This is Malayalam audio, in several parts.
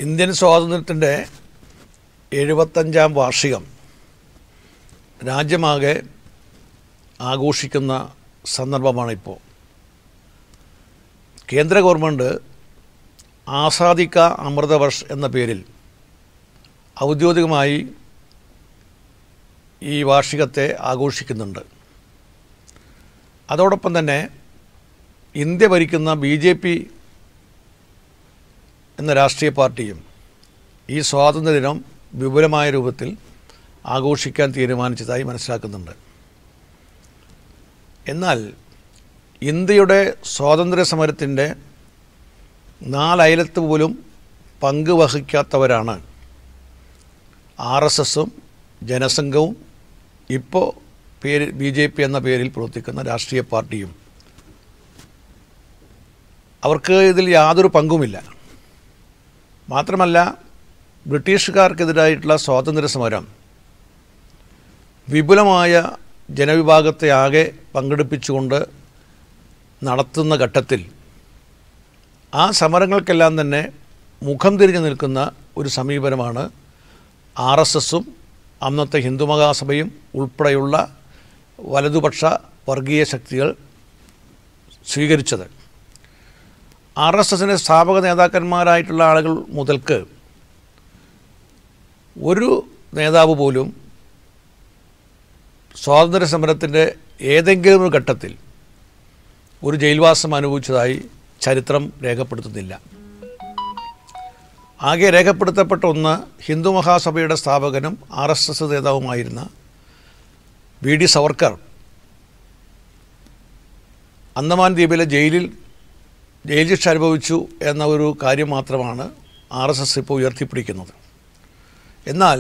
ഇന്ത്യൻ സ്വാതന്ത്ര്യത്തിൻ്റെ എഴുപത്തഞ്ചാം വാർഷികം രാജ്യമാകെ ആഘോഷിക്കുന്ന സന്ദർഭമാണിപ്പോൾ കേന്ദ്ര ഗവൺമെൻറ് ആസാദിക്ക അമൃതവർഷ് എന്ന പേരിൽ ഔദ്യോഗികമായി ഈ വാർഷികത്തെ ആഘോഷിക്കുന്നുണ്ട് അതോടൊപ്പം തന്നെ ഇന്ത്യ ഭരിക്കുന്ന ബി ജെ പി എന്ന രാഷ്ട്രീയ പാർട്ടിയും ഈ സ്വാതന്ത്ര്യദിനം വിപുലമായ രൂപത്തിൽ ആഘോഷിക്കാൻ തീരുമാനിച്ചതായി മനസ്സിലാക്കുന്നുണ്ട് എന്നാൽ ഇന്ത്യയുടെ സ്വാതന്ത്ര്യ സമരത്തിൻ്റെ നാലയലത്ത് പോലും പങ്ക് വഹിക്കാത്തവരാണ് ആർ എസ് എസും ജനസംഘവും ഇപ്പോൾ പേര് ബി ജെ പി എന്ന പേരിൽ പ്രവർത്തിക്കുന്ന രാഷ്ട്രീയ പാർട്ടിയും അവർക്ക് ഇതിൽ യാതൊരു പങ്കുമില്ല മാത്രമല്ല ബ്രിട്ടീഷുകാർക്കെതിരായിട്ടുള്ള സ്വാതന്ത്ര്യ സമരം വിപുലമായ ജനവിഭാഗത്തെ ആകെ പങ്കെടുപ്പിച്ചുകൊണ്ട് നടത്തുന്ന ഘട്ടത്തിൽ ആ സമരങ്ങൾക്കെല്ലാം തന്നെ മുഖം തിരിഞ്ഞു നിൽക്കുന്ന ഒരു സമീപനമാണ് ആർ എസ് എസും അന്നത്തെ ഹിന്ദു മഹാസഭയും ഉൾപ്പെടെയുള്ള വലതുപക്ഷ വർഗീയ ശക്തികൾ സ്വീകരിച്ചത് ആർ എസ് എസിൻ്റെ സ്ഥാപക നേതാക്കന്മാരായിട്ടുള്ള ആളുകൾ മുതൽക്ക് ഒരു നേതാവ് പോലും സ്വാതന്ത്ര്യ സമരത്തിൻ്റെ ഏതെങ്കിലും ഒരു ഘട്ടത്തിൽ ഒരു ജയിൽവാസം അനുഭവിച്ചതായി ചരിത്രം രേഖപ്പെടുത്തുന്നില്ല ആകെ രേഖപ്പെടുത്തപ്പെട്ട ഒന്ന് ഹിന്ദു മഹാസഭയുടെ സ്ഥാപകനും ആർ എസ് എസ് നേതാവുമായിരുന്ന വി ഡി സവർക്കർ അന്തമാൻ ദ്വീപിലെ ജയിലിൽ ജയിൽ ശിക്ഷ അനുഭവിച്ചു എന്ന ഒരു കാര്യം മാത്രമാണ് ആർ എസ് എസ് ഇപ്പോൾ ഉയർത്തിപ്പിടിക്കുന്നത് എന്നാൽ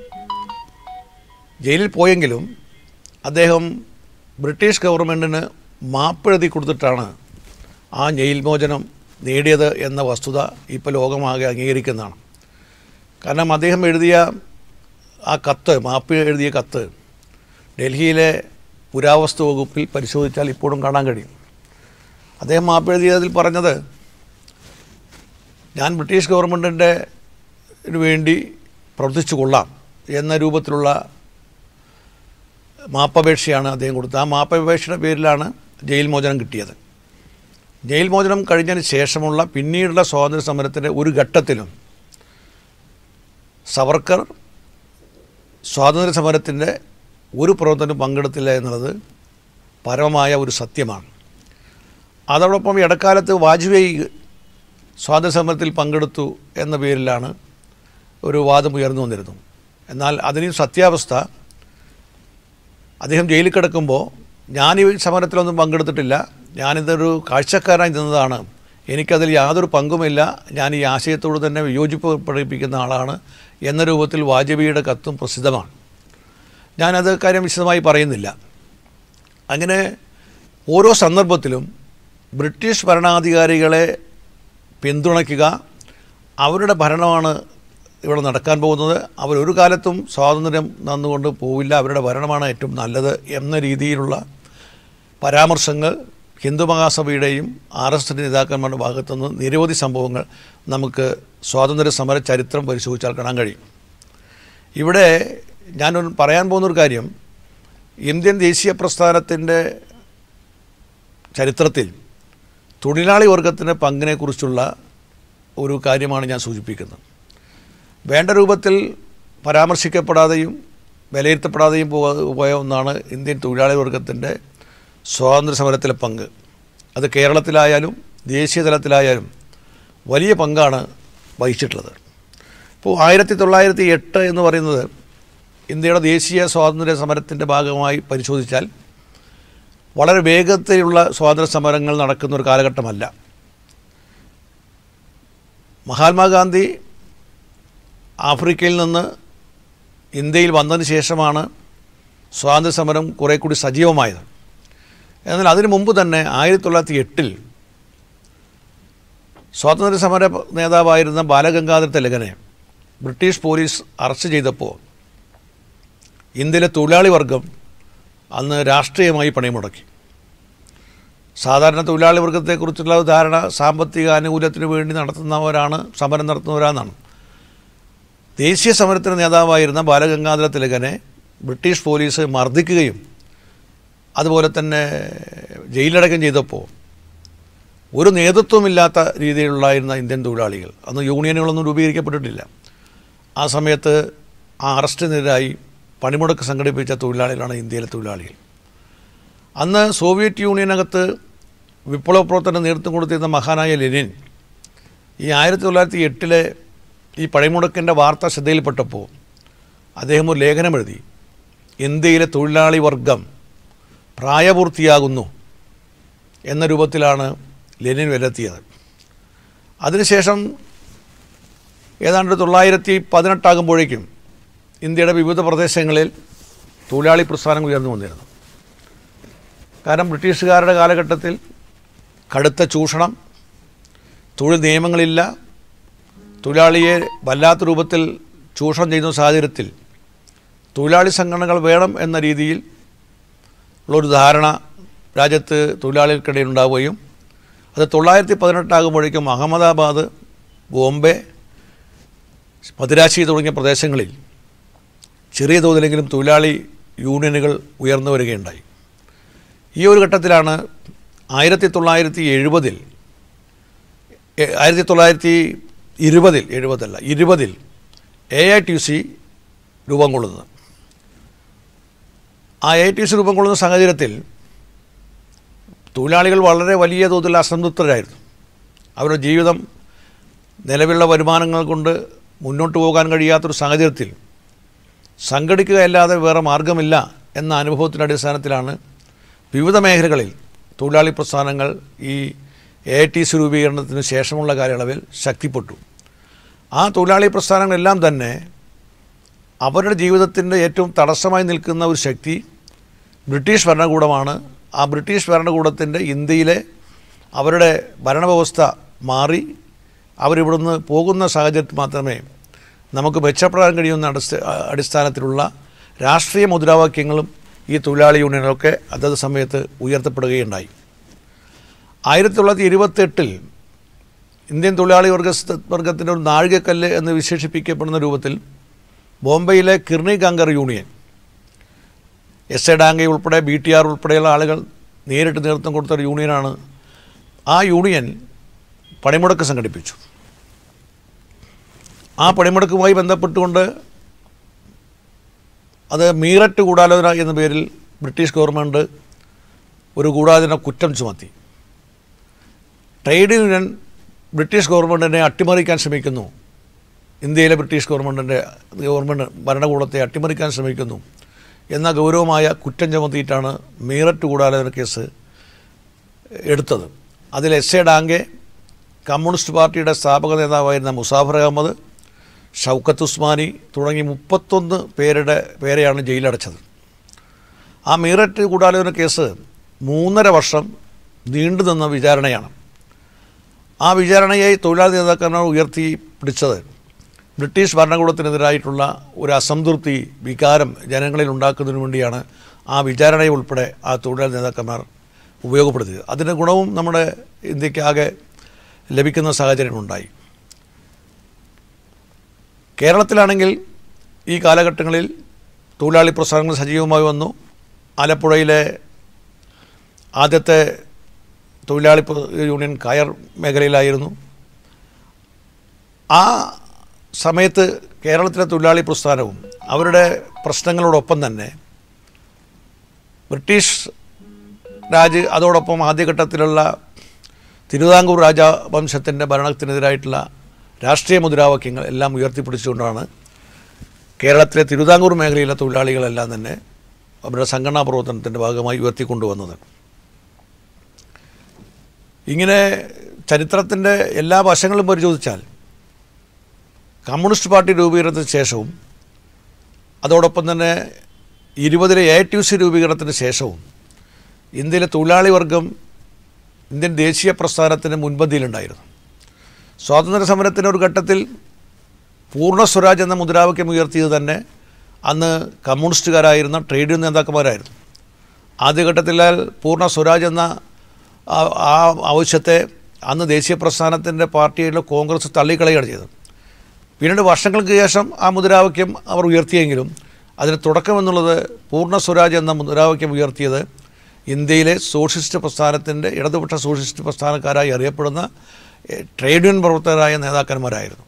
ജയിലിൽ പോയെങ്കിലും അദ്ദേഹം ബ്രിട്ടീഷ് ഗവൺമെൻറ്റിന് മാപ്പെഴുതി കൊടുത്തിട്ടാണ് ആ ജയിൽ മോചനം നേടിയത് എന്ന വസ്തുത ഇപ്പോൾ ലോകമാകെ അംഗീകരിക്കുന്നതാണ് കാരണം അദ്ദേഹം എഴുതിയ ആ കത്ത് മാപ്പ് എഴുതിയ കത്ത് ഡൽഹിയിലെ പുരാവസ്തു വകുപ്പിൽ പരിശോധിച്ചാൽ ഇപ്പോഴും കാണാൻ കഴിയും അദ്ദേഹം മാപ്പ് എഴുതിയതിൽ പറഞ്ഞത് ഞാൻ ബ്രിട്ടീഷ് ഗവൺമെൻറ്റിൻ്റെ വേണ്ടി പ്രവർത്തിച്ചു കൊള്ളാം എന്ന രൂപത്തിലുള്ള മാപ്പപേക്ഷയാണ് അദ്ദേഹം കൊടുത്തത് ആ മാപ്പപേക്ഷയുടെ പേരിലാണ് ജയിൽ മോചനം കിട്ടിയത് ജയിൽ മോചനം കഴിഞ്ഞതിന് ശേഷമുള്ള പിന്നീടുള്ള സ്വാതന്ത്ര്യ സമരത്തിൻ്റെ ഒരു ഘട്ടത്തിലും സവർക്കർ സ്വാതന്ത്ര്യ സമരത്തിൻ്റെ ഒരു പ്രവർത്തനം പങ്കെടുത്തില്ല എന്നുള്ളത് പരമമായ ഒരു സത്യമാണ് അതോടൊപ്പം ഇടക്കാലത്ത് വാജ്പേയി സ്വാതന്ത്ര്യ സമരത്തിൽ പങ്കെടുത്തു എന്ന പേരിലാണ് ഒരു വാദം ഉയർന്നു വന്നിരുന്നു എന്നാൽ അതിന് സത്യാവസ്ഥ അദ്ദേഹം ജയിലിൽ കിടക്കുമ്പോൾ ഞാൻ ഈ സമരത്തിലൊന്നും പങ്കെടുത്തിട്ടില്ല ഞാനിതൊരു കാഴ്ചക്കാരായി നിന്നതാണ് എനിക്കതിൽ യാതൊരു പങ്കുമില്ല ഞാൻ ഈ ആശയത്തോട് തന്നെ വിയോജിപ്പ് പ്രകടിപ്പിക്കുന്ന ആളാണ് എന്ന രൂപത്തിൽ വാജ്പേയിയുടെ കത്തും പ്രസിദ്ധമാണ് ഞാനത് കാര്യം വിശദമായി പറയുന്നില്ല അങ്ങനെ ഓരോ സന്ദർഭത്തിലും ബ്രിട്ടീഷ് ഭരണാധികാരികളെ പിന്തുണയ്ക്കുക അവരുടെ ഭരണമാണ് ഇവിടെ നടക്കാൻ പോകുന്നത് അവരൊരു കാലത്തും സ്വാതന്ത്ര്യം നന്നുകൊണ്ട് പോവില്ല അവരുടെ ഭരണമാണ് ഏറ്റവും നല്ലത് എന്ന രീതിയിലുള്ള പരാമർശങ്ങൾ ഹിന്ദു മഹാസഭയുടെയും ആർ എസ് എസിൻ്റെ നേതാക്കന്മാരുടെ ഭാഗത്തുനിന്ന് നിരവധി സംഭവങ്ങൾ നമുക്ക് സ്വാതന്ത്ര്യ സമര ചരിത്രം പരിശോധിച്ചാൽ കാണാൻ കഴിയും ഇവിടെ ഞാൻ പറയാൻ പോകുന്നൊരു കാര്യം ഇന്ത്യൻ ദേശീയ പ്രസ്ഥാനത്തിൻ്റെ ചരിത്രത്തിൽ തൊഴിലാളി വർഗത്തിൻ്റെ പങ്കിനെക്കുറിച്ചുള്ള ഒരു കാര്യമാണ് ഞാൻ സൂചിപ്പിക്കുന്നത് വേണ്ട രൂപത്തിൽ പരാമർശിക്കപ്പെടാതെയും വിലയിരുത്തപ്പെടാതെയും പോയ ഒന്നാണ് ഇന്ത്യൻ തൊഴിലാളി വർഗത്തിൻ്റെ സ്വാതന്ത്ര്യ സമരത്തിലെ പങ്ക് അത് കേരളത്തിലായാലും ദേശീയ തലത്തിലായാലും വലിയ പങ്കാണ് വഹിച്ചിട്ടുള്ളത് ഇപ്പോൾ ആയിരത്തി തൊള്ളായിരത്തി എട്ട് എന്ന് പറയുന്നത് ഇന്ത്യയുടെ ദേശീയ സ്വാതന്ത്ര്യ സമരത്തിൻ്റെ ഭാഗമായി പരിശോധിച്ചാൽ വളരെ വേഗത്തിലുള്ള സ്വാതന്ത്ര്യ സമരങ്ങൾ നടക്കുന്ന ഒരു കാലഘട്ടമല്ല മഹാത്മാഗാന്ധി ആഫ്രിക്കയിൽ നിന്ന് ഇന്ത്യയിൽ വന്നതിന് ശേഷമാണ് സ്വാതന്ത്ര്യ സമരം കുറേ കൂടി സജീവമായത് എന്നാൽ അതിനു മുമ്പ് തന്നെ ആയിരത്തി തൊള്ളായിരത്തി എട്ടിൽ സ്വാതന്ത്ര്യ സമര നേതാവായിരുന്ന ബാലഗംഗാധര തിലകനെ ബ്രിട്ടീഷ് പോലീസ് അറസ്റ്റ് ചെയ്തപ്പോൾ ഇന്ത്യയിലെ തൊഴിലാളി വർഗം അന്ന് രാഷ്ട്രീയമായി പണിമുടക്കി സാധാരണ തൊഴിലാളി വർഗത്തെക്കുറിച്ചുള്ള ധാരണ സാമ്പത്തിക ആനുകൂല്യത്തിന് വേണ്ടി നടത്തുന്നവരാണ് സമരം നടത്തുന്നവരാണെന്നാണ് ദേശീയ സമരത്തിന് നേതാവായിരുന്ന ബാലഗംഗാധര തിലകനെ ബ്രിട്ടീഷ് പോലീസ് മർദ്ദിക്കുകയും അതുപോലെ തന്നെ ജയിലടക്കം ചെയ്തപ്പോൾ ഒരു നേതൃത്വമില്ലാത്ത രീതിയിലുള്ളായിരുന്ന ഇന്ത്യൻ തൊഴിലാളികൾ അന്ന് യൂണിയനുകളൊന്നും രൂപീകരിക്കപ്പെട്ടിട്ടില്ല ആ സമയത്ത് ആ അറസ്റ്റിനെതിരായി പണിമുടക്ക് സംഘടിപ്പിച്ച തൊഴിലാളികളാണ് ഇന്ത്യയിലെ തൊഴിലാളികൾ അന്ന് സോവിയറ്റ് യൂണിയനകത്ത് വിപ്ലവ പ്രവർത്തനം നേതൃത്വം കൊടുത്തിരുന്ന മഹാനായ ലെനിൻ ഈ ആയിരത്തി തൊള്ളായിരത്തി എട്ടിലെ ഈ പണിമുടക്കിൻ്റെ വാർത്ത ശ്രദ്ധയിൽപ്പെട്ടപ്പോൾ അദ്ദേഹം ഒരു ലേഖനം എഴുതി ഇന്ത്യയിലെ തൊഴിലാളി വർഗം പ്രായപൂർത്തിയാകുന്നു എന്ന രൂപത്തിലാണ് ലെനിൻ വിലത്തിയത് അതിനുശേഷം ഏതാണ്ട് തൊള്ളായിരത്തി പതിനെട്ടാകുമ്പോഴേക്കും ഇന്ത്യയുടെ വിവിധ പ്രദേശങ്ങളിൽ തൊഴിലാളി പ്രസ്ഥാനം ഉയർന്നു വന്നിരുന്നു കാരണം ബ്രിട്ടീഷുകാരുടെ കാലഘട്ടത്തിൽ കടുത്ത ചൂഷണം തൊഴിൽ നിയമങ്ങളില്ല തൊഴിലാളിയെ വല്ലാത്ത രൂപത്തിൽ ചൂഷണം ചെയ്യുന്ന സാഹചര്യത്തിൽ തൊഴിലാളി സംഘടനകൾ വേണം എന്ന രീതിയിൽ ഉള്ളൊരു ധാരണ രാജ്യത്ത് തൊഴിലാളികൾക്കിടയിൽ ഉണ്ടാവുകയും അത് തൊള്ളായിരത്തി പതിനെട്ടാകുമ്പോഴേക്കും അഹമ്മദാബാദ് ബോംബെ മദിരാശി തുടങ്ങിയ പ്രദേശങ്ങളിൽ ചെറിയ തോതിലെങ്കിലും തൊഴിലാളി യൂണിയനുകൾ ഉയർന്നു വരികയുണ്ടായി ഈ ഒരു ഘട്ടത്തിലാണ് ആയിരത്തി തൊള്ളായിരത്തി എഴുപതിൽ ആയിരത്തി തൊള്ളായിരത്തി ഇരുപതിൽ എഴുപതല്ല ഇരുപതിൽ എ ഐ ടി സി രൂപം കൊള്ളുന്നത് ആ എ ഐ ടി സി രൂപം കൊള്ളുന്ന സാഹചര്യത്തിൽ തൊഴിലാളികൾ വളരെ വലിയ തോതിൽ അസംതൃപ്തരായിരുന്നു അവരുടെ ജീവിതം നിലവിലുള്ള വരുമാനങ്ങൾ കൊണ്ട് മുന്നോട്ട് പോകാൻ കഴിയാത്തൊരു സാഹചര്യത്തിൽ സംഘടിക്കുകയല്ലാതെ വേറെ മാർഗമില്ല എന്ന അനുഭവത്തിൻ്റെ അടിസ്ഥാനത്തിലാണ് വിവിധ മേഖലകളിൽ തൊഴിലാളി പ്രസ്ഥാനങ്ങൾ ഈ എ ടി സി രൂപീകരണത്തിന് ശേഷമുള്ള കാലയളവിൽ ശക്തിപ്പെട്ടു ആ തൊഴിലാളി പ്രസ്ഥാനങ്ങളെല്ലാം തന്നെ അവരുടെ ജീവിതത്തിൻ്റെ ഏറ്റവും തടസ്സമായി നിൽക്കുന്ന ഒരു ശക്തി ബ്രിട്ടീഷ് ഭരണകൂടമാണ് ആ ബ്രിട്ടീഷ് ഭരണകൂടത്തിൻ്റെ ഇന്ത്യയിലെ അവരുടെ ഭരണവ്യവസ്ഥ മാറി അവരിവിടുന്ന് പോകുന്ന സാഹചര്യത്തിൽ മാത്രമേ നമുക്ക് മെച്ചപ്പെടാൻ കഴിയുന്ന അടിസ്ഥ അടിസ്ഥാനത്തിലുള്ള രാഷ്ട്രീയ മുദ്രാവാക്യങ്ങളും ഈ തൊഴിലാളി യൂണിയനുകളൊക്കെ അതത് സമയത്ത് ഉയർത്തപ്പെടുകയുണ്ടായി ആയിരത്തി തൊള്ളായിരത്തി ഇരുപത്തെട്ടിൽ ഇന്ത്യൻ തൊഴിലാളി വർഗ വർഗത്തിൻ്റെ ഒരു നാഴികക്കല്ല് എന്ന് വിശേഷിപ്പിക്കപ്പെടുന്ന രൂപത്തിൽ ബോംബെയിലെ Girni Kamgar union S A Dange ഉൾപ്പെടെ ബി ടി ആർ ഉൾപ്പെടെയുള്ള ആളുകൾ നേരിട്ട് നേതൃത്വം കൊടുത്ത ഒരു യൂണിയനാണ് ആ യൂണിയൻ പണിമുടക്ക് സംഘടിപ്പിച്ചു ആ പണിമുടക്കുമായി ബന്ധപ്പെട്ടുകൊണ്ട് അത് മീററ്റ് ഗൂഢാലോചന എന്ന പേരിൽ ബ്രിട്ടീഷ് ഗവൺമെൻറ് ഒരു ഗൂഢാലോചന കുറ്റം ചുമത്തി ട്രേഡ് യൂണിയൻ ബ്രിട്ടീഷ് ഗവൺമെൻറ്റിനെ അട്ടിമറിക്കാൻ ശ്രമിക്കുന്നു ഇന്ത്യയിലെ ബ്രിട്ടീഷ് ഗവൺമെൻറ്റിൻ്റെ ഗവൺമെൻറ് ഭരണകൂടത്തെ അട്ടിമറിക്കാൻ ശ്രമിക്കുന്നു എന്ന ഗൗരവമായ കുറ്റം ചുമത്തിയിട്ടാണ് മീററ്റ് ഗൂഢാലോചന കേസ് എടുത്തത് അതിൽ എസ് എ ഡാങ്കെ കമ്മ്യൂണിസ്റ്റ് പാർട്ടിയുടെ സ്ഥാപക നേതാവായിരുന്ന മുസാഫർ അഹമ്മദ് ഷൗക്കത്ത് ഉസ്മാനി തുടങ്ങി മുപ്പത്തൊന്ന് പേരുടെ പേരെയാണ് ജയിലടച്ചത് ആ മീററ്റ് ഗൂഢാലോചന കേസ് മൂന്നര വർഷം നീണ്ടു നിന്ന വിചാരണയാണ് ആ വിചാരണയെ തൊഴിലാളി നേതാക്കന്മാർ ഉയർത്തി പിടിച്ചത് ബ്രിട്ടീഷ് ഭരണകൂടത്തിനെതിരായിട്ടുള്ള ഒരു അസംതൃപ്തി വികാരം ജനങ്ങളിൽ ഉണ്ടാക്കുന്നതിന് വേണ്ടിയാണ് ആ വിചാരണയെ ഉൾപ്പെടെ ആ തൊഴിലാളി നേതാക്കന്മാർ ഉപയോഗപ്പെടുത്തിയത് അതിൻ്റെ ഗുണവും നമ്മുടെ ഇന്ത്യക്കാകെ ലഭിക്കുന്ന സാഹചര്യമുണ്ടായി കേരളത്തിലാണെങ്കിൽ ഈ കാലഘട്ടങ്ങളിൽ തൊഴിലാളി പ്രസ്ഥാനങ്ങൾ സജീവമായി വന്നു ആലപ്പുഴയിലെ ആദ്യത്തെ തൊഴിലാളി പ്ര- യൂണിയൻ കയർ മേഖലയിലായിരുന്നു ആ സമയത്ത് കേരളത്തിലെ തൊഴിലാളി പ്രസ്ഥാനവും അവരുടെ പ്രശ്നങ്ങളോടൊപ്പം തന്നെ ബ്രിട്ടീഷ് രാജ് അതോടൊപ്പം ആദ്യഘട്ടത്തിലുള്ള തിരുവിതാംകൂർ രാജവംശത്തിൻ്റെ ഭരണത്തിനെതിരായിട്ടുള്ള രാഷ്ട്രീയ മുദ്രാവാക്യങ്ങൾ എല്ലാം ഉയർത്തിപ്പിടിച്ചുകൊണ്ടാണ് കേരളത്തിലെ തിരുവിതാംകൂർ മേഖലയിലെ തൊഴിലാളികളെല്ലാം തന്നെ അവരുടെ സംഘടനാ പ്രവർത്തനത്തിൻ്റെ ഭാഗമായി ഉയർത്തിക്കൊണ്ടുവന്നത് ഇങ്ങനെ ചരിത്രത്തിൻ്റെ എല്ലാ വശങ്ങളും പരിശോധിച്ചാൽ കമ്മ്യൂണിസ്റ്റ് പാർട്ടി രൂപീകരണത്തിന് ശേഷവും അതോടൊപ്പം തന്നെ ഇരുപതിലെ എ ടി സി രൂപീകരണത്തിന് ശേഷവും ഇന്ത്യയിലെ തൊഴിലാളി വർഗം ഇന്ത്യൻ ദേശീയ പ്രസ്ഥാനത്തിന് മുൻപന്തിയിലുണ്ടായിരുന്നു സ്വാതന്ത്ര്യ സമരത്തിൻ്റെ ഒരു ഘട്ടത്തിൽ പൂർണ്ണ സ്വരാജ് എന്ന മുദ്രാവാക്യം ഉയർത്തിയത് തന്നെ അന്ന് കമ്മ്യൂണിസ്റ്റുകാരായിരുന്ന ട്രേഡ് യൂണിയൻ നേതാക്കന്മാരായിരുന്നു ആദ്യഘട്ടത്തിൽ പൂർണ്ണ സ്വരാജ് എന്ന ആ- ആ ആവശ്യത്തെ അന്ന് ദേശീയ പ്രസ്ഥാനത്തിൻ്റെ പാർട്ടിയിലെ കോൺഗ്രസ് തള്ളിക്കളയുകയാണ് ചെയ്തത് പിന്നീട് വർഷങ്ങൾക്ക് ശേഷം ആ മുദ്രാവാക്യം അവർ ഉയർത്തിയെങ്കിലും അതിന് തുടക്കമെന്നുള്ളത് പൂർണ്ണ സ്വരാജ് എന്ന മുദ്രാവാക്യം ഉയർത്തിയത് ഇന്ത്യയിലെ സോഷ്യലിസ്റ്റ് പ്രസ്ഥാനത്തിൻ്റെ ഇടതുപക്ഷ സോഷ്യലിസ്റ്റ് പ്രസ്ഥാനക്കാരായി അറിയപ്പെടുന്ന എഹ്, ട്രേഡ് യൂണിയൻ പ്രവർത്തകരായ നേതാക്കന്മാരായിരുന്നു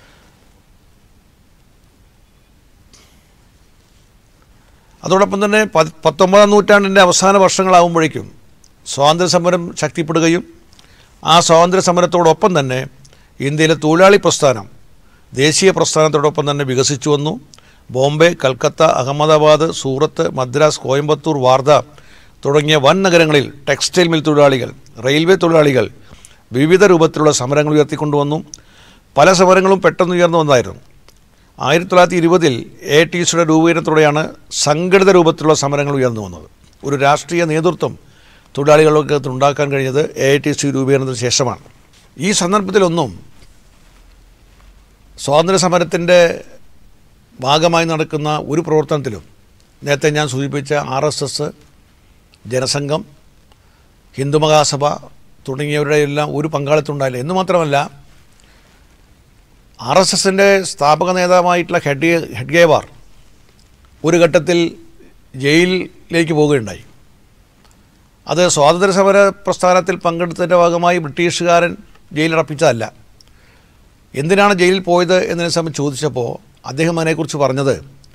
അതോടൊപ്പം തന്നെ പത് പത്തൊമ്പതാം നൂറ്റാണ്ടിൻ്റെ അവസാന വർഷങ്ങളാകുമ്പോഴേക്കും സ്വാതന്ത്ര്യ സമരം ശക്തിപ്പെടുകയും ആ സ്വാതന്ത്ര്യ സമരത്തോടൊപ്പം തന്നെ ഇന്ത്യയിലെ തൊഴിലാളി പ്രസ്ഥാനം ദേശീയ പ്രസ്ഥാനത്തോടൊപ്പം തന്നെ വികസിച്ചു വന്നു ബോംബെ കൽക്കത്ത അഹമ്മദാബാദ് സൂറത്ത് മദ്രാസ് കോയമ്പത്തൂർ വാർധ തുടങ്ങിയ വൻ നഗരങ്ങളിൽ ടെക്സ്റ്റൈൽ മിൽ തൊഴിലാളികൾ റെയിൽവേ തൊഴിലാളികൾ വിവിധ രൂപത്തിലുള്ള സമരങ്ങൾ ഉയർത്തിക്കൊണ്ടുവന്നു പല സമരങ്ങളും പെട്ടെന്ന് ഉയർന്നു വന്നതായിരുന്നു ആയിരത്തി തൊള്ളായിരത്തി ഇരുപതിൽ എ ടി സിയുടെ രൂപീകരണത്തോടെയാണ് സംഘടിത രൂപത്തിലുള്ള സമരങ്ങൾ ഉയർന്നു വന്നത് ഒരു രാഷ്ട്രീയ നേതൃത്വം തൊഴിലാളികൾക്ക് ഉണ്ടാക്കാൻ കഴിഞ്ഞത് എ ടി സി രൂപീകരണത്തിന് ശേഷമാണ് ഈ സന്ദർഭത്തിലൊന്നും സ്വാതന്ത്ര്യ സമരത്തിൻ്റെ ഭാഗമായി നടക്കുന്ന ഒരു പ്രവർത്തനത്തിലും നേരത്തെ ഞാൻ സൂചിപ്പിച്ച ആർ എസ് എസ് ജനസംഘം ഹിന്ദുമഹാസഭ തുടങ്ങിയവരുടെ എല്ലാം ഒരു പങ്കാളിത്തം ഉണ്ടായില്ല എന്ന് മാത്രമല്ല ആർ എസ് എസിൻ്റെ സ്ഥാപക നേതാവായിട്ടുള്ള ഹെഡ് ഹെഡ്ഗേവാർ ഒരു ഘട്ടത്തിൽ ജയിലിലേക്ക് പോവുകയുണ്ടായി അത് സ്വാതന്ത്ര്യ സമര പ്രസ്ഥാനത്തിൽ പങ്കെടുത്തതിൻ്റെ ഭാഗമായി ബ്രിട്ടീഷുകാരൻ ജയിലടപ്പിച്ചതല്ല എന്തിനാണ് ജയിലിൽ പോയത് എന്നതിനെ സംബന്ധിച്ച് ചോദിച്ചപ്പോൾ അദ്ദേഹം അതിനെക്കുറിച്ച് പറഞ്ഞത്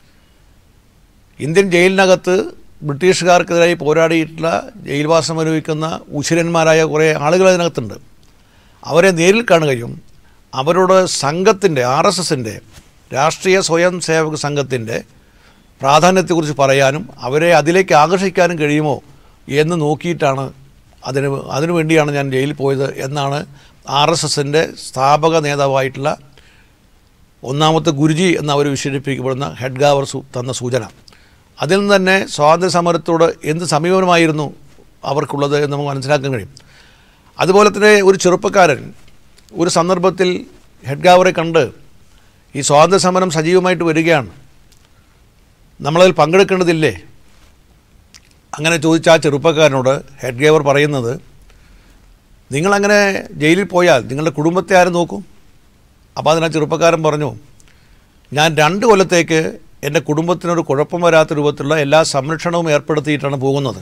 ഇന്ത്യൻ ജയിലിനകത്ത് ബ്രിട്ടീഷുകാർക്കെതിരായി പോരാടിയിട്ടുള്ള ജയിൽവാസം അനുഭവിക്കുന്ന ഉശിരന്മാരായ കുറേ ആളുകൾ അതിനകത്തുണ്ട് അവരെ നേരിൽ കാണുകയും അവരോട് സംഘത്തിൻ്റെ ആർ എസ് എസിൻ്റെ രാഷ്ട്രീയ സ്വയം സേവക സംഘത്തിൻ്റെ പ്രാധാന്യത്തെക്കുറിച്ച് പറയാനും അവരെ അതിലേക്ക് ആകർഷിക്കാനും കഴിയുമോ എന്ന് നോക്കിയിട്ടാണ് അതിന് അതിനു വേണ്ടിയാണ് ഞാൻ ജയിലിൽ പോയത് എന്നാണ് ആർ എസ് എസിൻ്റെ സ്ഥാപക നേതാവായിട്ടുള്ള ഒന്നാമത്തെ ഗുരുജി എന്ന് അവർ വിശേഷിപ്പിക്കപ്പെടുന്ന ഹെഡ്ഗാവർ സു തന്ന സൂചന അതിൽ നിന്ന് തന്നെ സ്വാതന്ത്ര്യ സമരത്തോട് എന്ത് സമീപനമായിരുന്നു അവർക്കുള്ളത് എന്ന് നമുക്ക് മനസ്സിലാക്കാൻ കഴിയും അതുപോലെ തന്നെ ഒരു ചെറുപ്പക്കാരൻ ഒരു സന്ദർഭത്തിൽ ഹെഡ്ഗാവറെ കണ്ട് ഈ സ്വാതന്ത്ര്യ സമരം സജീവമായിട്ട് വരികയാണ് നമ്മളതിൽ പങ്കെടുക്കേണ്ടതില്ലേ അങ്ങനെ ചോദിച്ച ആ ചെറുപ്പക്കാരനോട് ഹെഡ്ഗേവർ പറയുന്നത് നിങ്ങളങ്ങനെ ജയിലിൽ പോയാൽ നിങ്ങളുടെ കുടുംബത്തെ ആരും നോക്കും അപ്പോൾ അതിനാ ചെറുപ്പക്കാരൻ പറഞ്ഞു ഞാൻ രണ്ട് കൊല്ലത്തേക്ക് എൻ്റെ കുടുംബത്തിനൊരു കുഴപ്പം വരാത്ത രൂപത്തിലുള്ള എല്ലാ സംരക്ഷണവും ഏർപ്പെടുത്തിയിട്ടാണ് പോകുന്നത്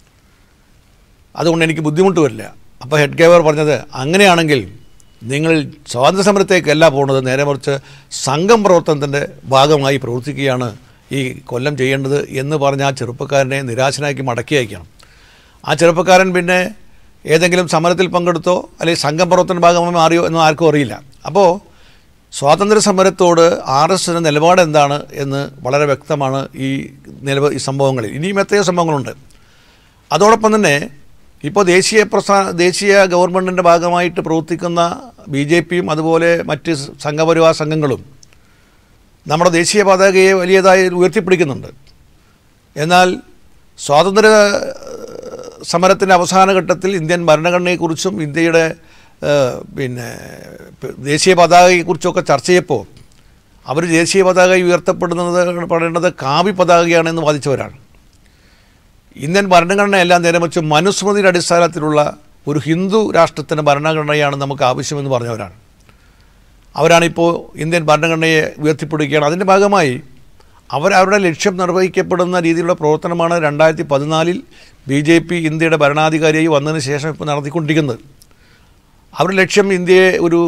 അതുകൊണ്ട് എനിക്ക് ബുദ്ധിമുട്ട് വരില്ല അപ്പോൾ ഹെഡ് ഗേവർ പറഞ്ഞത് അങ്ങനെയാണെങ്കിൽ നിങ്ങൾ സ്വാതന്ത്ര്യ സമരത്തേക്കല്ല പോകുന്നത് നേരെ മറിച്ച് സംഘം പ്രവർത്തനത്തിൻ്റെ ഭാഗമായി പ്രവർത്തിക്കുകയാണ് ഈ കൊല്ലം ചെയ്യേണ്ടത് എന്ന് പറഞ്ഞ് ആ ചെറുപ്പക്കാരനെ നിരാശനാക്കി മടക്കി അയക്കണം ആ ചെറുപ്പക്കാരൻ പിന്നെ ഏതെങ്കിലും സമരത്തിൽ പങ്കെടുത്തോ അല്ലെങ്കിൽ സംഘം പ്രവർത്തന ഭാഗമായി മാറിയോ എന്ന് ആർക്കും അറിയില്ല അപ്പോൾ സ്വാതന്ത്ര്യ സമരത്തോട് ആർ എസ് എസിൻ്റെ നിലപാട് എന്താണ് എന്ന് വളരെ വ്യക്തമാണ് ഈ നിലവ ഈ സംഭവങ്ങളിൽ ഇനിയും എത്രയോ സംഭവങ്ങളുണ്ട് അതോടൊപ്പം തന്നെ ഇപ്പോൾ ദേശീയ പ്രസ്ഥാന ദേശീയ ഗവൺമെൻറ്റിൻ്റെ ഭാഗമായിട്ട് പ്രവർത്തിക്കുന്ന ബി ജെ പിയും അതുപോലെ മറ്റ് സംഘപരിവാർ സംഘങ്ങളും നമ്മുടെ ദേശീയ പതാകയെ വലിയതായി ഉയർത്തിപ്പിടിക്കുന്നുണ്ട് എന്നാൽ സ്വാതന്ത്ര്യ സമരത്തിൻ്റെ അവസാന ഘട്ടത്തിൽ ഇന്ത്യൻ ഭരണഘടനയെക്കുറിച്ചും ഇന്ത്യയുടെ ഏഹ്, പിന്നെ പ- ദേശീയ പതാകയെക്കുറിച്ചൊക്കെ ചർച്ച ചെയ്യപ്പോൾ അവർ ദേശീയ പതാക ഉയർത്തപ്പെടുന്നത് പറയേണ്ടത് കാവി പതാകയാണെന്ന് വാദിച്ചവരാണ് ഇന്ത്യൻ ഭരണഘടനയെല്ലാം നേരെ വെച്ച് മനുസ്മൃതിയുടെ അടിസ്ഥാനത്തിലുള്ള ഒരു ഹിന്ദു രാഷ്ട്രത്തിൻ്റെ ഭരണഘടനയാണ് നമുക്ക് ആവശ്യമെന്ന് പറഞ്ഞവരാണ് അവരാണിപ്പോൾ ഇന്ത്യൻ ഭരണഘടനയെ ഉയർത്തിപ്പിടിക്കുകയാണ് അതിൻ്റെ ഭാഗമായി അവർ അവരുടെ ലക്ഷ്യം നിർവഹിക്കപ്പെടുന്ന രീതിയിലുള്ള പ്രവർത്തനമാണ് രണ്ടായിരത്തി പതിനാലിൽ ബി ജെ പി ഇന്ത്യയുടെ ഭരണാധികാരിയായി വന്നതിന് ശേഷം ഇപ്പോൾ നടത്തിക്കൊണ്ടിരിക്കുന്നത് അവരുടെ ലക്ഷ്യം ഇന്ത്യയെ ഒരു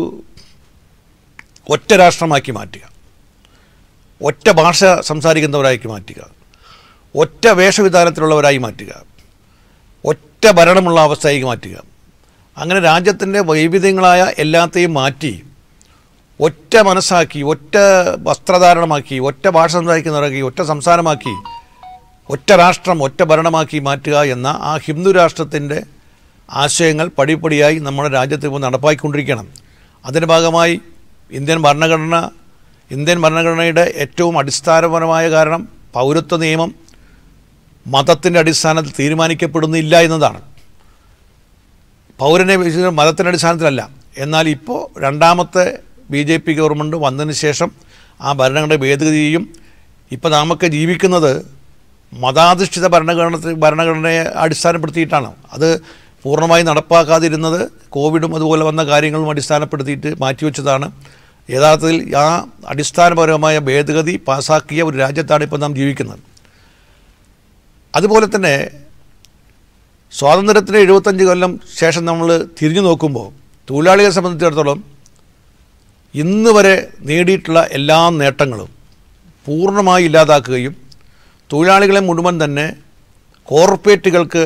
ഒറ്റ രാഷ്ട്രമാക്കി മാറ്റുക ഒറ്റ ഭാഷ സംസാരിക്കുന്നവരാക്കി മാറ്റുക ഒറ്റ വേഷവിധാനത്തിലുള്ളവരായി മാറ്റുക ഒറ്റ ഭരണമുള്ള അവസ്ഥയായി മാറ്റുക അങ്ങനെ രാജ്യത്തിൻ്റെ വൈവിധ്യങ്ങളായ എല്ലാത്തെയും മാറ്റി ഒറ്റ മനസ്സാക്കി ഒറ്റ വസ്ത്രധാരണമാക്കി ഒറ്റ ഭാഷ സംസാരിക്കുന്നവരാക്കി ഒറ്റ സംസാരമാക്കി ഒറ്റ രാഷ്ട്രം ഒറ്റ ഭരണമാക്കി മാറ്റുക എന്ന ആ ഹിന്ദു രാഷ്ട്രത്തിൻ്റെ ആശയങ്ങൾ പടിപടിയായി നമ്മുടെ രാജ്യത്ത് ഇപ്പോൾ നടപ്പാക്കിക്കൊണ്ടിരിക്കണം അതിൻ്റെ ഭാഗമായി ഇന്ത്യൻ ഭരണഘടന ഇന്ത്യൻ ഭരണഘടനയുടെ ഏറ്റവും അടിസ്ഥാനപരമായ കാരണം പൗരത്വ നിയമം മതത്തിൻ്റെ അടിസ്ഥാനത്തിൽ തീരുമാനിക്കപ്പെടുന്നില്ല എന്നതാണ് പൗരനെ വിഭജിക്കുന്നത് മതത്തിൻ്റെ അടിസ്ഥാനത്തിലല്ല എന്നാൽ ഇപ്പോൾ രണ്ടാമത്തെ ബി ജെ പി ഗവൺമെൻറ് വന്നതിന് ശേഷം ആ ഭരണഘടന ഭേദഗതിയും ഇപ്പോൾ നാമൊക്കെ ജീവിക്കുന്നത് മതാധിഷ്ഠിത ഭരണഘടന ഭരണഘടനയെ അടിസ്ഥാനപ്പെടുത്തിയിട്ടാണ് അത് പൂർണ്ണമായി നടപ്പാക്കാതിരുന്നത് കോവിഡും അതുപോലെ വന്ന കാര്യങ്ങളും അടിസ്ഥാനപ്പെടുത്തിയിട്ട് മാറ്റിവെച്ചതാണ് യഥാർത്ഥത്തിൽ ആ അടിസ്ഥാനപരമായ ഭേദഗതി പാസാക്കിയ ഒരു രാജ്യത്താണ് ഇപ്പോൾ നാം ജീവിക്കുന്നത് അതുപോലെ തന്നെ സ്വാതന്ത്ര്യത്തിന് എഴുപത്തഞ്ച് കൊല്ലം ശേഷം നമ്മൾ തിരിഞ്ഞു നോക്കുമ്പോൾ തൊഴിലാളികളെ സംബന്ധിച്ചിടത്തോളം ഇന്ന് വരെ നേടിയിട്ടുള്ള എല്ലാ നേട്ടങ്ങളും പൂർണ്ണമായി ഇല്ലാതാക്കുകയും തൊഴിലാളികളെ മുഴുവൻ തന്നെ കോർപ്പറേറ്റുകൾക്ക്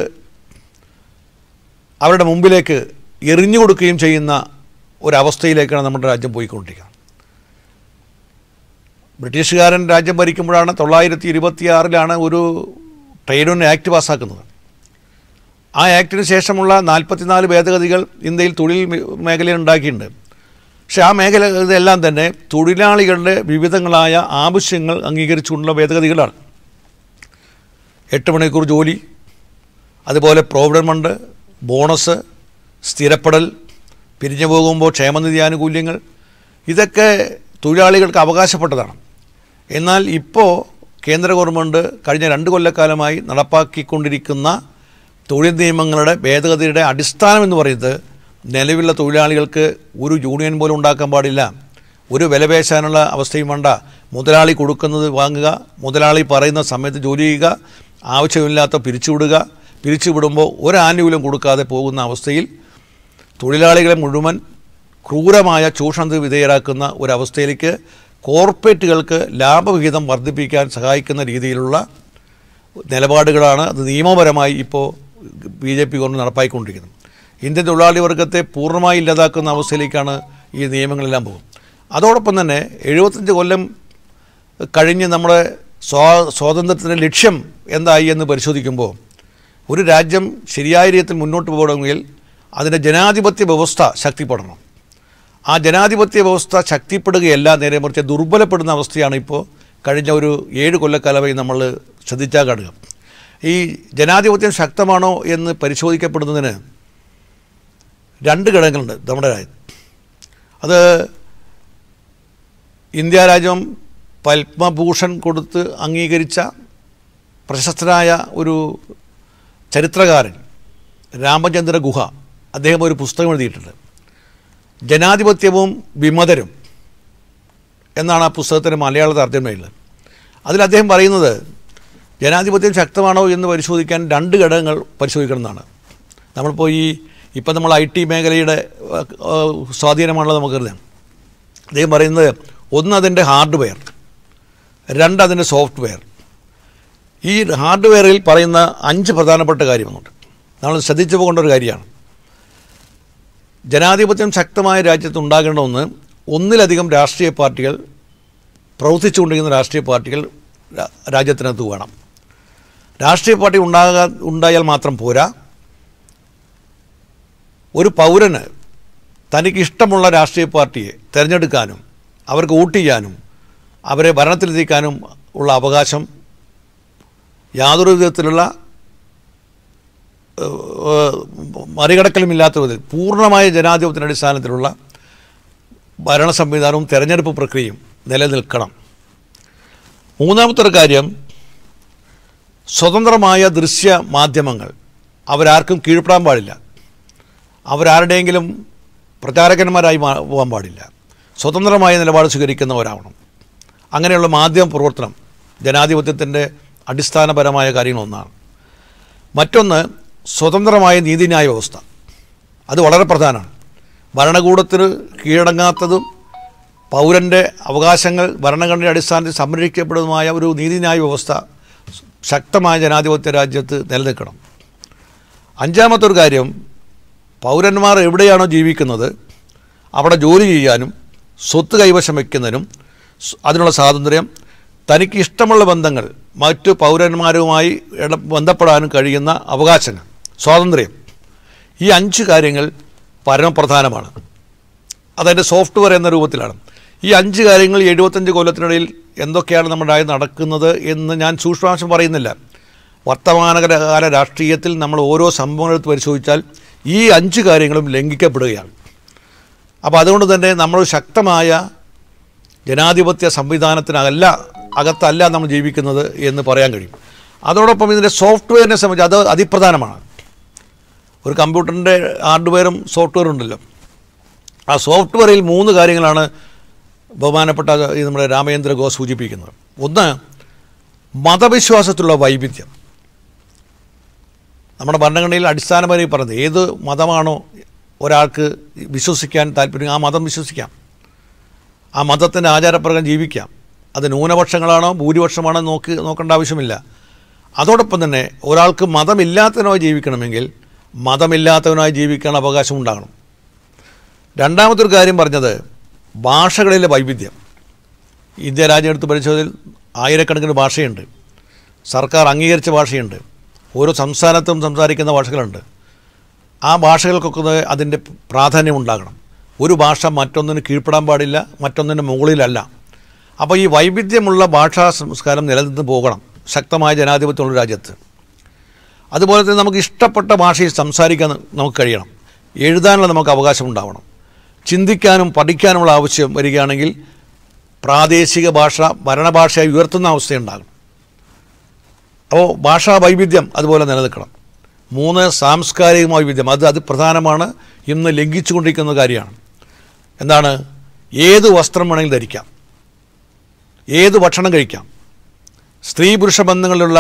അവരുടെ മുമ്പിലേക്ക് എറിഞ്ഞു കൊടുക്കുകയും ചെയ്യുന്ന ഒരവസ്ഥയിലേക്കാണ് നമ്മുടെ രാജ്യം പോയിക്കൊണ്ടിരിക്കുന്നത് ബ്രിട്ടീഷുകാരൻ രാജ്യം ഭരിക്കുമ്പോഴാണ് തൊള്ളായിരത്തി ഇരുപത്തിയാറിലാണ് ഒരു ട്രേഡ് യൂണിയൻ ആക്ട് പാസ്സാക്കുന്നത് ആ ആക്ടിന് ശേഷമുള്ള നാൽപ്പത്തിനാല് ഭേദഗതികൾ ഇന്ത്യയിൽ തൊഴിൽ മേ- മേഖലയിൽ ഉണ്ടാക്കിയിട്ടുണ്ട് പക്ഷേ ആ മേഖല ഇതെല്ലാം തന്നെ തൊഴിലാളികളുടെ വിവിധങ്ങളായ ആവശ്യങ്ങൾ അംഗീകരിച്ചുകൊണ്ടുള്ള ഭേദഗതികളാണ് എട്ട് മണിക്കൂർ ജോലി അതുപോലെ പ്രോവിഡൻറ്റ് ഫണ്ട് ബോണസ് സ്ഥിരപ്പെടൽ പിരിഞ്ഞു പോകുമ്പോൾ ക്ഷേമനിധി ആനുകൂല്യങ്ങൾ ഇതൊക്കെ തൊഴിലാളികൾക്ക് അവകാശപ്പെട്ടതാണ് എന്നാൽ ഇപ്പോൾ കേന്ദ്ര ഗവൺമെൻറ് കഴിഞ്ഞ രണ്ട് കൊല്ലക്കാലമായി നടപ്പാക്കിക്കൊണ്ടിരിക്കുന്ന തൊഴിൽ നിയമങ്ങളുടെ ഭേദഗതിയുടെ അടിസ്ഥാനം എന്ന് പറയുന്നത് നിലവിലുള്ള തൊഴിലാളികൾക്ക് ഒരു യൂണിയൻ പോലും ഉണ്ടാക്കാൻ പാടില്ല ഒരു വിലപേശാനുള്ള അവസ്ഥയും വേണ്ട മുതലാളി കൊടുക്കുന്നത് വാങ്ങുക മുതലാളി പറയുന്ന സമയത്ത് ജോലി ചെയ്യുക ആവശ്യമില്ലാത്ത പിരിച്ചുവിടുക പിരിച്ചുവിടുമ്പോൾ ഒരു ആനുകൂല്യം കൊടുക്കാതെ പോകുന്ന അവസ്ഥയിൽ തൊഴിലാളികളെ മുഴുവൻ ക്രൂരമായ ചൂഷണത്തിന് വിധേയരാക്കുന്ന ഒരവസ്ഥയിലേക്ക് കോർപ്പറേറ്റുകൾക്ക് ലാഭവിഹിതം വർദ്ധിപ്പിക്കാൻ സഹായിക്കുന്ന രീതിയിലുള്ള നിലപാടുകളാണ് അത് നിയമപരമായി ഇപ്പോൾ ബി ജെ പി കൊണ്ട് നടപ്പായിക്കൊണ്ടിരിക്കുന്നത് ഇന്ത്യൻ തൊഴിലാളി വർഗത്തെ പൂർണ്ണമായി ഇല്ലാതാക്കുന്ന അവസ്ഥയിലേക്കാണ് ഈ നിയമങ്ങളെല്ലാം പോകും അതോടൊപ്പം തന്നെ എഴുപത്തഞ്ച് കൊല്ലം കഴിഞ്ഞ് നമ്മുടെ സ്വാ സ്വാതന്ത്ര്യത്തിൻ്റെ ലക്ഷ്യം എന്തായി എന്ന് പരിശോധിക്കുമ്പോൾ ഒരു രാജ്യം ശരിയായ രീതിയിൽ മുന്നോട്ട് പോകണമെങ്കിൽ അതിൻ്റെ ജനാധിപത്യ വ്യവസ്ഥ ശക്തിപ്പെടണം ആ ജനാധിപത്യ വ്യവസ്ഥ ശക്തിപ്പെടുകയല്ല നേരെ മറിച്ച് ദുർബലപ്പെടുന്ന അവസ്ഥയാണ് ഇപ്പോൾ കഴിഞ്ഞ ഒരു ഏഴ് കൊല്ലക്കാലമായി നമ്മൾ ശ്രദ്ധിച്ചാൽ കാണുക ഈ ജനാധിപത്യം ശക്തമാണോ എന്ന് പരിശോധിക്കപ്പെടുന്നതിന് രണ്ട് ഘടകങ്ങളുണ്ട് നമ്മുടെ രാജ്യം അത് ഇന്ത്യ രാജ്യം പത്മഭൂഷൺ കൊടുത്ത് അംഗീകരിച്ച പ്രശസ്തനായ ഒരു ചരിത്രകാരൻ രാമചന്ദ്ര ഗുഹ അദ്ദേഹം ഒരു പുസ്തകം എഴുതിയിട്ടുണ്ട് ജനാധിപത്യവും വിമതരും എന്നാണ് ആ പുസ്തകത്തിൻ്റെ മലയാള തർജ്ജമയുള്ളത് അതിൽ അദ്ദേഹം പറയുന്നത് ജനാധിപത്യം ശക്തമാണോ എന്ന് പരിശോധിക്കാൻ രണ്ട് ഘടകങ്ങൾ പരിശോധിക്കണം എന്നാണ് നമ്മളിപ്പോൾ ഈ ഇപ്പം നമ്മൾ ഐ ടി മേഖലയുടെ ഏഹ്, ഏഹ്, സ്വാധീനമാണല്ലോ നമുക്കറിയാം അദ്ദേഹം പറയുന്നത് ഒന്ന് അതിൻ്റെ ഹാർഡ്വെയർ രണ്ട് അതിൻ്റെ സോഫ്റ്റ്വെയർ ഈ ഹാർഡ്വെയറിൽ പറയുന്ന അഞ്ച് പ്രധാനപ്പെട്ട കാര്യമുണ്ട് നമ്മൾ ശ്രദ്ധിച്ചു പോകേണ്ട ഒരു കാര്യമാണ് ജനാധിപത്യം ശക്തമായ രാജ്യത്ത് ഉണ്ടാകേണ്ട ഒന്ന് ഒന്നിലധികം രാഷ്ട്രീയ പാർട്ടികൾ പ്രവർത്തിച്ചുകൊണ്ടിരിക്കുന്ന രാഷ്ട്രീയ പാർട്ടികൾ രാ- രാജ്യത്തിനകത്ത് വേണം രാഷ്ട്രീയ പാർട്ടി ഉണ്ടാകാൻ ഉണ്ടായാൽ മാത്രം പോരാ ഒരു പൗരന് തനിക്ക് ഇഷ്ടമുള്ള രാഷ്ട്രീയ പാർട്ടിയെ തിരഞ്ഞെടുക്കാനും അവർക്ക് വോട്ട് ചെയ്യാനും അവരെ ഭരണത്തിലെത്തിക്കാനും ഉള്ള അവകാശം യാതൊരു വിധത്തിലുള്ള ഏഹ്, മറികടക്കലുമില്ലാത്ത വിധത്തിൽ പൂർണ്ണമായ ജനാധിപത്യത്തിൻ്റെ അടിസ്ഥാനത്തിലുള്ള ഭരണ സംവിധാനവും തെരഞ്ഞെടുപ്പ് പ്രക്രിയയും നിലനിൽക്കണം മൂന്നാമത്തെ ഒരു കാര്യം സ്വതന്ത്രമായ ദൃശ്യ മാധ്യമങ്ങൾ അവരാർക്കും കീഴ്പ്പെടാൻ പാടില്ല അവരാരുടെയെങ്കിലും പ്രചാരകന്മാരായി മാ- പോകാൻ പാടില്ല സ്വതന്ത്രമായ നിലപാട് സ്വീകരിക്കുന്നവരാവണം അങ്ങനെയുള്ള മാധ്യമ പ്രവർത്തനം ജനാധിപത്യത്തിൻ്റെ അടിസ്ഥാനപരമായ കാര്യങ്ങളൊന്നാണ് മറ്റൊന്ന് സ്വതന്ത്രമായ നീതിന്യായ വ്യവസ്ഥ അത് വളരെ പ്രധാനമാണ് ഭരണകൂടത്തിന് കീഴടങ്ങാത്തതും പൗരൻ്റെ അവകാശങ്ങൾ ഭരണഘടനയുടെ അടിസ്ഥാനത്തിൽ സംരക്ഷിക്കപ്പെടുന്നതുമായ ഒരു നീതിന്യായ വ്യവസ്ഥ ശക്തമായ ജനാധിപത്യ രാജ്യത്ത് നിലനിൽക്കണം അഞ്ചാമത്തെ ഒരു കാര്യം പൗരന്മാർ എവിടെയാണോ ജീവിക്കുന്നത് അവിടെ ജോലി ചെയ്യാനും സ്വത്ത് കൈവശം വയ്ക്കുന്നതിനും സ് അതിനുള്ള സ്വാതന്ത്ര്യം തനിക്ക് ഇഷ്ടമുള്ള ബന്ധങ്ങൾ മറ്റു പൗരന്മാരുമായി ഇട ബന്ധപ്പെടാനും കഴിയുന്ന അവകാശങ്ങൾ സ്വാതന്ത്ര്യം ഈ അഞ്ച് കാര്യങ്ങൾ പരമപ്രധാനമാണ് അതതിൻ്റെ സോഫ്റ്റ്വെയർ എന്ന രൂപത്തിലാണ് ഈ അഞ്ച് കാര്യങ്ങൾ ഈ എഴുപത്തഞ്ച് കൊല്ലത്തിനിടയിൽ എന്തൊക്കെയാണ് നമ്മുടെ രാജ്യത്ത് നടക്കുന്നത് എന്ന് ഞാൻ സൂക്ഷ്മാംശം പറയുന്നില്ല വർത്തമാനകാല രാഷ്ട്രീയത്തിൽ നമ്മൾ ഓരോ സംഭവങ്ങളെടുത്ത് പരിശോധിച്ചാൽ ഈ അഞ്ച് കാര്യങ്ങളും ലംഘിക്കപ്പെടുകയാണ് അപ്പോൾ അതുകൊണ്ട് തന്നെ നമ്മൾ ശക്തമായ ജനാധിപത്യ സംവിധാനത്തിനകല്ല അകത്തല്ല നമ്മൾ ജീവിക്കുന്നത് എന്ന് പറയാൻ കഴിയും അതോടൊപ്പം ഇതിൻ്റെ സോഫ്റ്റ്വെയറിനെ സംബന്ധിച്ച് അത് അതിപ്രധാനമാണ് ഒരു കമ്പ്യൂട്ടറിൻ്റെ ഹാർഡ്വെയറും സോഫ്റ്റ്വെയറും ഉണ്ടല്ലോ ആ സോഫ്റ്റ്വെയറിൽ മൂന്ന് കാര്യങ്ങളാണ് ബഹുമാനപ്പെട്ട ഈ നമ്മുടെ രാമേന്ദ്ര ഗോ സൂചിപ്പിക്കുന്നത് ഒന്ന് മതവിശ്വാസത്തിലുള്ള വൈവിധ്യം നമ്മുടെ ഭരണഘടനയിൽ അടിസ്ഥാനപരമായി പറഞ്ഞത് ഏത് മതമാണോ ഒരാൾക്ക് വിശ്വസിക്കാൻ താല്പര്യം ആ മതം വിശ്വസിക്കാം ആ മതത്തിൻ്റെ ആചാരപ്രകാരം ജീവിക്കാം അത് ന്യൂനപക്ഷങ്ങളാണോ ഭൂരിപക്ഷമാണോ നോക്കി നോക്കേണ്ട ആവശ്യമില്ല അതോടൊപ്പം തന്നെ ഒരാൾക്ക് മതമില്ലാത്തവനായി ജീവിക്കണമെങ്കിൽ മതമില്ലാത്തവനായി ജീവിക്കാൻ അവകാശം ഉണ്ടാകണം രണ്ടാമതൊരു കാര്യം പറഞ്ഞത് ഭാഷകളിലെ വൈവിധ്യം ഇന്ത്യ രാജ്യം എടുത്ത് പരിശോധനയിൽ ആയിരക്കണക്കിന് ഭാഷയുണ്ട് സർക്കാർ അംഗീകരിച്ച ഭാഷയുണ്ട് ഓരോ സംസ്ഥാനത്തും സംസാരിക്കുന്ന ഭാഷകളുണ്ട് ആ ഭാഷകൾക്കൊക്കെ അതിൻ്റെ പ്രാധാന്യം ഉണ്ടാകണം ഒരു ഭാഷ മറ്റൊന്നിന് കീഴ്പ്പെടാൻ പാടില്ല മറ്റൊന്നിന് മുകളിലല്ല അപ്പോൾ ഈ വൈവിധ്യമുള്ള ഭാഷാ സംസ്കാരം നിലനിന്ന് പോകണം ശക്തമായ ജനാധിപത്യമുള്ള രാജ്യത്ത് അതുപോലെ തന്നെ നമുക്ക് ഇഷ്ടപ്പെട്ട ഭാഷയിൽ സംസാരിക്കാൻ നമുക്ക് കഴിയണം എഴുതാനുള്ള നമുക്ക് അവകാശം ഉണ്ടാവണം ചിന്തിക്കാനും പഠിക്കാനുമുള്ള ആവശ്യം വരികയാണെങ്കിൽ പ്രാദേശിക ഭാഷ ഭരണഭാഷയായി ഉയർത്തുന്ന അവസ്ഥയുണ്ടാകും അപ്പോൾ ഭാഷാ വൈവിധ്യം അതുപോലെ നിലനിൽക്കണം മൂന്ന് സാംസ്കാരിക വൈവിധ്യം അത് അത് പ്രധാനമാണ് ഇന്ന് ലംഘിച്ചുകൊണ്ടിരിക്കുന്ന കാര്യമാണ് എന്താണ് ഏത് വസ്ത്രം വേണമെങ്കിലും ധരിക്കാം ഏത് ഭക്ഷണം കഴിക്കാം സ്ത്രീ പുരുഷ ബന്ധങ്ങളിലുള്ള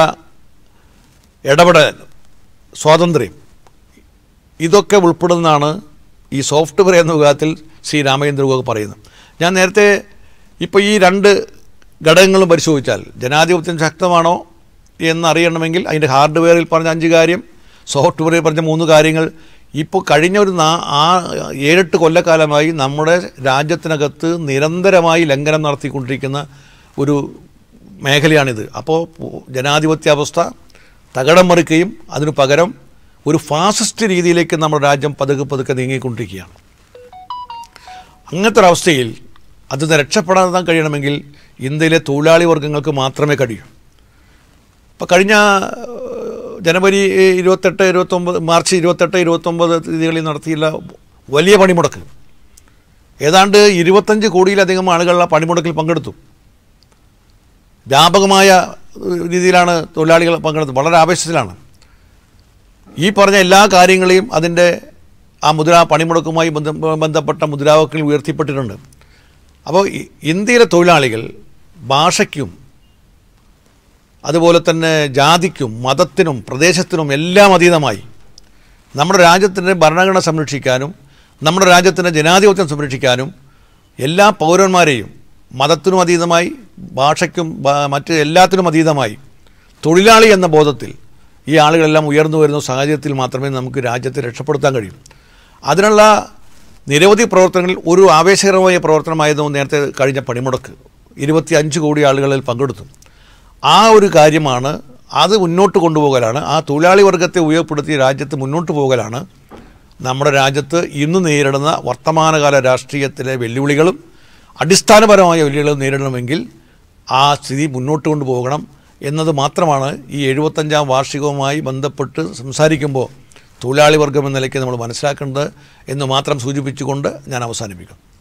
ഇടപെടൽ സ്വാതന്ത്ര്യം ഇതൊക്കെ ഉൾപ്പെടുന്നതാണ് ഈ സോഫ്റ്റ്വെയർ എന്ന വിഭാഗത്തിൽ ശ്രീ രാമചന്ദ്ര ഗോഗ് പറയുന്നത് ഞാൻ നേരത്തെ ഇപ്പോൾ ഈ രണ്ട് ഘടകങ്ങളും പരിശോധിച്ചാൽ ജനാധിപത്യം ശക്തമാണോ എന്നറിയണമെങ്കിൽ അതിൻ്റെ ഹാർഡ്വെയറിൽ പറഞ്ഞ അഞ്ച് കാര്യം സോഫ്റ്റ്വെയറിൽ പറഞ്ഞ മൂന്ന് കാര്യങ്ങൾ ഇപ്പോൾ കഴിഞ്ഞ ഒരു നാ ആ ഏഴെട്ട് കൊല്ലക്കാലമായി നമ്മുടെ രാജ്യത്തിനകത്ത് നിരന്തരമായി ലംഘനം നടത്തിക്കൊണ്ടിരിക്കുന്ന ഒരു മേഖലയാണിത് അപ്പോൾ ജനാധിപത്യ അവസ്ഥ തകടം മറിക്കുകയും അതിനു പകരം ഒരു ഫാസിസ്റ്റ് രീതിയിലേക്ക് നമ്മുടെ രാജ്യം പതുക്കെ പതുക്കെ നീങ്ങിക്കൊണ്ടിരിക്കുകയാണ് അങ്ങനത്തെ ഒരു അവസ്ഥയിൽ അതിൽ നിന്ന് രക്ഷപ്പെടാൻ കഴിയണമെങ്കിൽ ഇന്ത്യയിലെ തൊഴിലാളി വർഗ്ഗങ്ങൾക്ക് മാത്രമേ കഴിയൂ ഇപ്പോൾ കഴിഞ്ഞ ഏഹ്, ജനുവരി ഇരുപത്തെട്ട് ഇരുപത്തൊമ്പത് മാർച്ച് ഇരുപത്തെട്ട് ഇരുപത്തൊമ്പത് തീയതികളിൽ നടത്തിയുള്ള വലിയ പണിമുടക്ക് ഏതാണ്ട് ഇരുപത്തഞ്ച് കോടിയിലധികം ആളുകൾ ആ പണിമുടക്കിൽ പങ്കെടുത്തു വ്യാപകമായ ഏഹ്, രീതിയിലാണ് തൊഴിലാളികൾ പങ്കെടുത്തത് വളരെ ആവേശത്തിലാണ് ഈ പറഞ്ഞ എല്ലാ കാര്യങ്ങളെയും അതിൻ്റെ ആ മുദ്രാ പണിമുടക്കുമായി ബന്ധ ബന്ധപ്പെട്ട മുദ്രാവാക്യങ്ങൾ ഉയർത്തിപ്പെട്ടിട്ടുണ്ട് അപ്പോൾ ഇ- ഇന്ത്യയിലെ തൊഴിലാളികൾ ഭാഷയ്ക്കും അതുപോലെ തന്നെ ജാതിക്കും മതത്തിനും പ്രദേശത്തിനും എല്ലാം അതീതമായി നമ്മുടെ രാജ്യത്തിൻ്റെ ഭരണഘടന സംരക്ഷിക്കാനും നമ്മുടെ രാജ്യത്തിൻ്റെ ജനാധിപത്യം സംരക്ഷിക്കാനും എല്ലാ പൗരന്മാരെയും മതത്തിനും അതീതമായി ഭാഷയ്ക്കും ബ- മറ്റ് എല്ലാത്തിനും അതീതമായി തൊഴിലാളി എന്ന ബോധത്തിൽ ഈ ആളുകളെല്ലാം ഉയർന്നു വരുന്ന സാഹചര്യത്തിൽ മാത്രമേ നമുക്ക് രാജ്യത്തെ രക്ഷപ്പെടുത്താൻ കഴിയൂ അതിനുള്ള നിരവധി പ്രവർത്തനങ്ങളിൽ ഒരു ആവേശകരമായ പ്രവർത്തനമായിരുന്നു നേരത്തെ കഴിഞ്ഞ പണിമുടക്ക് ഇരുപത്തി അഞ്ച് കോടി ആളുകളിൽ പങ്കെടുത്തു ആ ഒരു കാര്യമാണ് അത് മുന്നോട്ട് കൊണ്ടുപോകലാണ് ആ തൊഴിലാളി വർഗത്തെ ഉപയോഗപ്പെടുത്തി രാജ്യത്ത് മുന്നോട്ട് പോകലാണ് നമ്മുടെ രാജ്യത്ത് ഇന്ന് നേരിടുന്ന വർത്തമാനകാല രാഷ്ട്രീയത്തിലെ വെല്ലുവിളികളും അടിസ്ഥാനപരമായ വെല്ലുവിളികളും നേരിടണമെങ്കിൽ ആ സ്ഥിതി മുന്നോട്ട് കൊണ്ടുപോകണം എന്നത് മാത്രമാണ് ഈ എഴുപത്തഞ്ചാം വാർഷികവുമായി ബന്ധപ്പെട്ട് സംസാരിക്കുമ്പോൾ തൊഴിലാളി വർഗം എന്ന നിലയ്ക്ക് നമ്മൾ മനസ്സിലാക്കേണ്ടത് എന്ന് മാത്രം സൂചിപ്പിച്ചുകൊണ്ട് ഞാൻ അവസാനിപ്പിക്കും